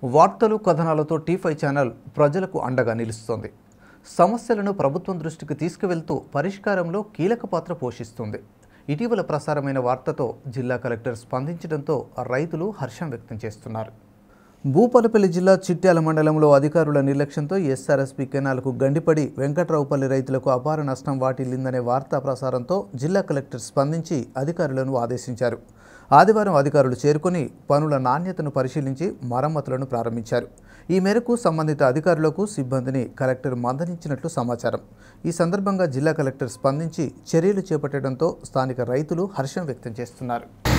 వార్తలు కథనాలతో టీఫై ఛానల్ ప్రజలకు అండగా నిలుస్తోంది సమస్యలను ప్రభుత్వం దృష్టికి తీసుకువెళ్తూ పరిష్కారంలో కీలక పాత్ర పోషిస్తుంది ఇటీవల ప్రసారమైన వార్తతో జిల్లా కలెక్టర్ స్పందించడంతో రైతులు హర్షం వ్యక్తం చేస్తున్నారు భూపాలపల్లి జిల్లా చిట్యాల మండలంలో అధికారుల నిర్లక్ష్యంతో ఎస్ఆర్ఎస్పీ కెనాల్కు గండిపడి వెంకట్రావుపల్లి రైతులకు అపార నష్టం వాటిల్లిందనే వార్తా ప్రసారంతో జిల్లా కలెక్టర్ స్పందించి అధికారులను ఆదేశించారు ఆదివారం అధికారులు చేరుకొని పనుల నాణ్యతను పరిశీలించి మరమ్మతులను ప్రారంభించారు ఈ మేరకు సంబంధిత అధికారులకు సిబ్బందిని కలెక్టర్ మందలించినట్లు సమాచారం ఈ సందర్భంగా జిల్లా కలెక్టర్ స్పందించి చర్యలు చేపట్టడంతో స్థానిక రైతులు హర్షం వ్యక్తం చేస్తున్నారు